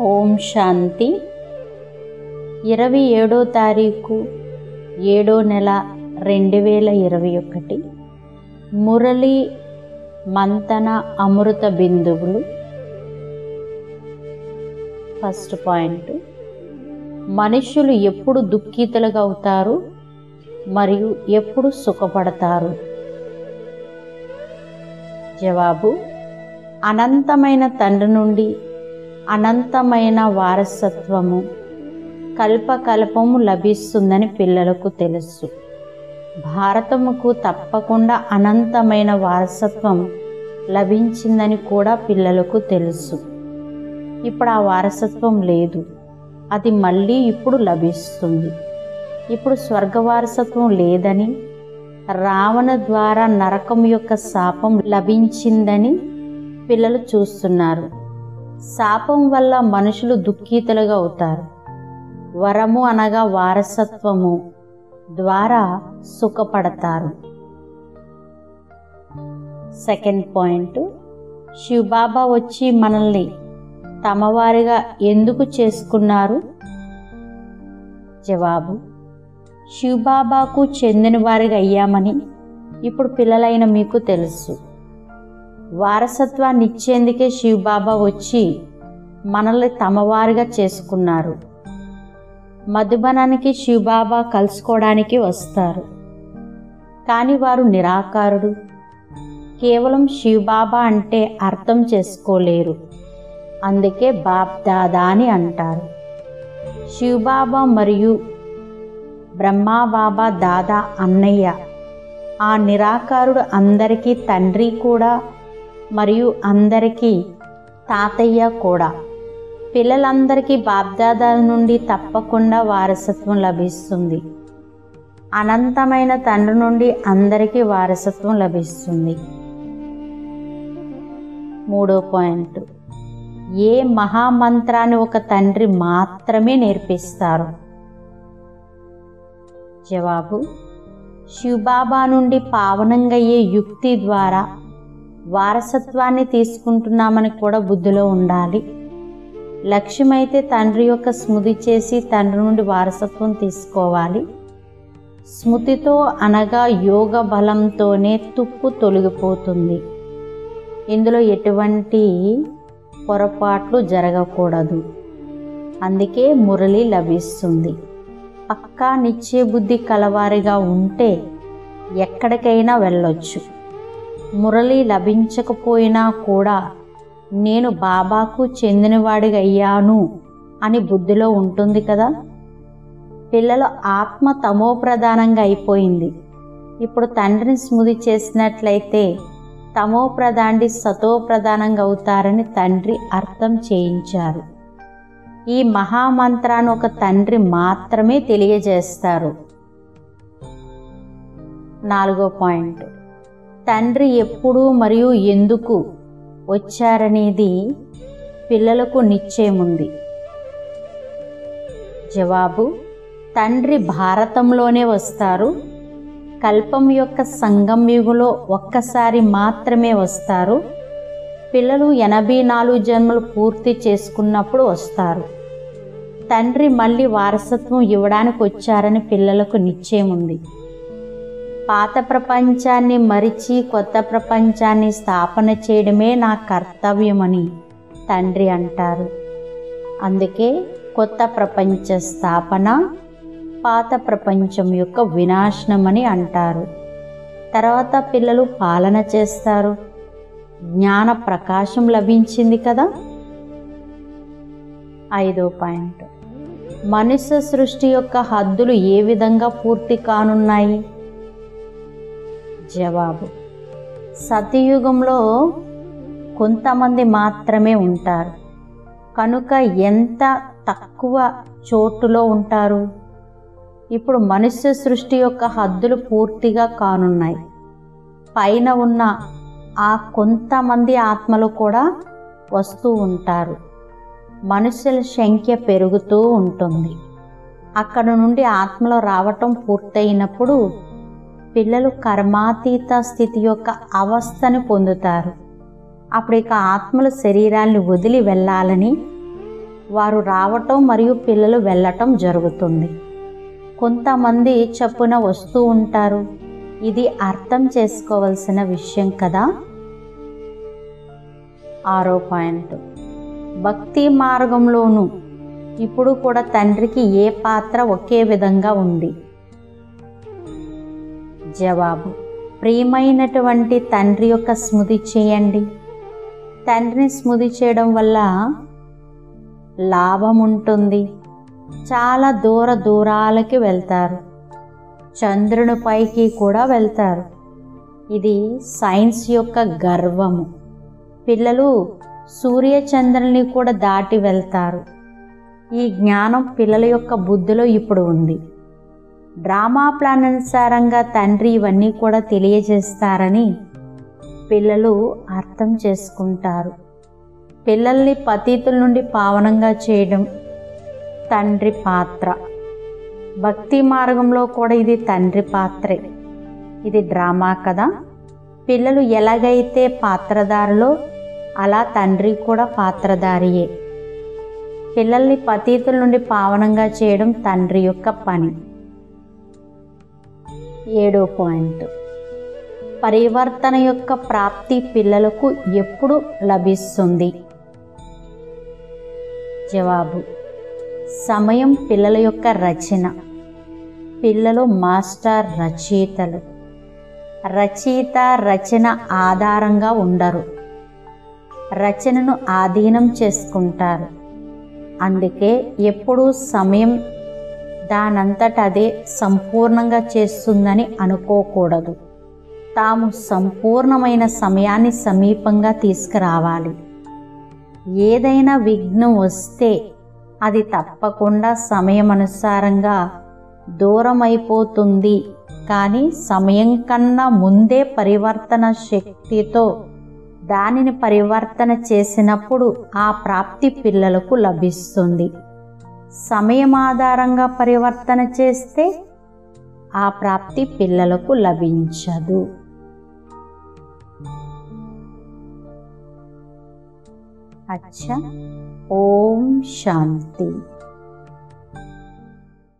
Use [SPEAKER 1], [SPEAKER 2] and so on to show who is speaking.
[SPEAKER 1] ఓం శాంతి ఇరవై ఏడో తారీఖు ఏడో నెల రెండు వేల ఇరవై ఒకటి మురళి మంతన అమృత బిందువులు ఫస్ట్ పాయింట్ మనుషులు ఎప్పుడు దుఃఖితులుగా అవుతారు మరియు ఎప్పుడు సుఖపడతారు జవాబు అనంతమైన తండ్రి నుండి అనంతమైన వారసత్వము కల్పకల్పము లభిస్తుందని పిల్లలకు తెలుసు భారతముకు తప్పకుండా అనంతమైన వారసత్వం లభించిందని కూడా పిల్లలకు తెలుసు ఇప్పుడు ఆ వారసత్వం లేదు అది మళ్ళీ ఇప్పుడు లభిస్తుంది ఇప్పుడు స్వర్గ వారసత్వం లేదని రావణ ద్వారా నరకం యొక్క శాపం లభించిందని పిల్లలు చూస్తున్నారు శాపం వల్ల మనుషులు దుఃఖితులుగా అవుతారు వరము అనగా వారసత్వము ద్వారా సుఖపడతారు సెకండ్ పాయింట్ శివబాబా వచ్చి మనల్ని తమవారిగా ఎందుకు చేసుకున్నారు జవాబు శివబాబాకు చెందిన వారిగా అయ్యామని ఇప్పుడు పిల్లలైన మీకు తెలుసు వారసత్వాన్ని ఇచ్చేందుకే శివబాబా వచ్చి మనల్ని తమవారిగా చేసుకున్నారు మధుబనానికి శివబాబా కలుసుకోవడానికి వస్తారు కానీ వారు నిరాకారుడు కేవలం శివబాబా అంటే అర్థం చేసుకోలేరు అందుకే బాప్ దాదా అని అంటారు శివబాబా మరియు బ్రహ్మాబాబా దాదా అన్నయ్య ఆ నిరాకారుడు అందరికీ తండ్రి కూడా మరియు అందరికీ తాతయ్య కూడా పిల్లలందరికీ బాబ్దాదాల నుండి తప్పకుండా వారసత్వం లభిస్తుంది అనంతమైన తండ్రి నుండి అందరికీ వారసత్వం లభిస్తుంది మూడో పాయింట్ ఏ మహామంత్రాన్ని ఒక తండ్రి మాత్రమే నేర్పిస్తారు జవాబు శివబాబా నుండి పావనంగయ్యే యుక్తి ద్వారా వారసత్వాన్ని తీసుకుంటున్నామని కూడా బుద్ధిలో ఉండాలి లక్ష్యమైతే తండ్రి యొక్క స్మృతి చేసి తండ్రి నుండి వారసత్వం తీసుకోవాలి స్మృతితో అనగా యోగ బలంతోనే తుప్పు తొలగిపోతుంది ఇందులో ఎటువంటి పొరపాట్లు జరగకూడదు అందుకే మురళి లభిస్తుంది పక్కా నిశ్చయ బుద్ధి కలవారిగా ఉంటే ఎక్కడికైనా వెళ్ళొచ్చు మురళి లభించకపోయినా కూడా నేను బాబాకు చెందినవాడిగా అయ్యాను అని బుద్ధిలో ఉంటుంది కదా పిల్లలు ఆత్మ తమో ప్రధానంగా అయిపోయింది ఇప్పుడు తండ్రిని స్మృతి చేసినట్లయితే తమో ప్రధాండి సతో ప్రధానంగా అవుతారని తండ్రి అర్థం చేయించారు ఈ మహామంత్రాన్ని ఒక తండ్రి మాత్రమే తెలియజేస్తారు నాలుగో పాయింట్ తండ్రి ఎప్పుడు మరియు ఎందుకు వచ్చారనేది పిల్లలకు నిశ్చయముంది జవాబు తండ్రి భారతంలోనే వస్తారు కల్పం యొక్క సంగం యుగులో ఒక్కసారి మాత్రమే వస్తారు పిల్లలు ఎనభై నాలుగు జన్మలు పూర్తి చేసుకున్నప్పుడు వస్తారు తండ్రి మళ్ళీ వారసత్వం ఇవ్వడానికి వచ్చారని పిల్లలకు నిశ్చయం ఉంది పాత ప్రపంచాన్ని మరిచి కొత్త ప్రపంచాన్ని స్థాపన చేయడమే నా కర్తవ్యమని తండ్రి అంటారు అందుకే కొత్త ప్రపంచ స్థాపన పాత ప్రపంచం యొక్క వినాశనమని అంటారు తర్వాత పిల్లలు పాలన చేస్తారు జ్ఞాన ప్రకాశం లభించింది కదా ఐదో పాయింట్ మనుష్య సృష్టి యొక్క హద్దులు ఏ విధంగా పూర్తి కానున్నాయి జవాబు సతయుగంలో కొంతమంది మాత్రమే ఉంటారు కనుక ఎంత తక్కువ చోటులో ఉంటారు ఇప్పుడు మనుష్య సృష్టి యొక్క హద్దులు పూర్తిగా కానున్నాయి పైన ఉన్న ఆ కొంతమంది ఆత్మలు కూడా వస్తూ ఉంటారు మనుషుల సంఖ్య పెరుగుతూ ఉంటుంది అక్కడ నుండి ఆత్మలు రావటం పూర్తయినప్పుడు పిల్లలు కర్మాతీత స్థితి యొక్క అవస్థని పొందుతారు అప్పుడు ఇక ఆత్మలు శరీరాల్ని వదిలి వెళ్ళాలని వారు రావటం మరియు పిల్లలు వెళ్ళటం జరుగుతుంది కొంతమంది చప్పున వస్తూ ఉంటారు ఇది అర్థం చేసుకోవలసిన విషయం కదా ఆరో పాయింట్ భక్తి మార్గంలోనూ ఇప్పుడు కూడా తండ్రికి ఏ పాత్ర ఒకే విధంగా ఉంది జవాబు ప్రియమైనటువంటి తండ్రి యొక్క స్మృతి చేయండి తండ్రిని స్మృతి చేయడం వల్ల లాభం ఉంటుంది చాలా దూర దూరాలకి వెళ్తారు చంద్రుని పైకి కూడా వెళ్తారు ఇది సైన్స్ యొక్క గర్వము పిల్లలు సూర్య చంద్రుల్ని కూడా దాటి వెళ్తారు ఈ జ్ఞానం పిల్లల యొక్క బుద్ధిలో ఇప్పుడు ఉంది డ్రామా ప్లాన్ అనుసారంగా తండ్రి ఇవన్నీ కూడా తెలియజేస్తారని పిల్లలు అర్థం చేసుకుంటారు పిల్లల్ని పతీతుల నుండి పావనంగా చేయడం తండ్రి పాత్ర భక్తి మార్గంలో కూడా ఇది తండ్రి పాత్రే ఇది డ్రామా కదా పిల్లలు ఎలాగైతే పాత్రధారులో అలా తండ్రి కూడా పాత్రధారియే పిల్లల్ని పతీతుల నుండి పావనంగా చేయడం తండ్రి యొక్క పని ఏడో పాయింట్ పరివర్తన యొక్క ప్రాప్తి పిల్లలకు ఎప్పుడు లభిస్తుంది జవాబు సమయం పిల్లల యొక్క రచన పిల్లలు మాస్టర్ రచయితలు రచయిత రచన ఆధారంగా ఉండరు రచనను ఆధీనం చేసుకుంటారు అందుకే ఎప్పుడూ సమయం దానంతట అదే సంపూర్ణంగా చేస్తుందని అనుకోకూడదు తాము సంపూర్ణమైన సమయాన్ని సమీపంగా తీసుకురావాలి ఏదైనా విఘ్నం వస్తే అది తప్పకుండా సమయం అనుసారంగా దూరం అయిపోతుంది కానీ సమయం కన్నా ముందే పరివర్తన శక్తితో దానిని పరివర్తన చేసినప్పుడు ఆ ప్రాప్తి పిల్లలకు లభిస్తుంది సమయం ఆధారంగా పరివర్తన చేస్తే ఆ ప్రాప్తి పిల్లలకు లభించదు అచ్చా ఓం శాంతి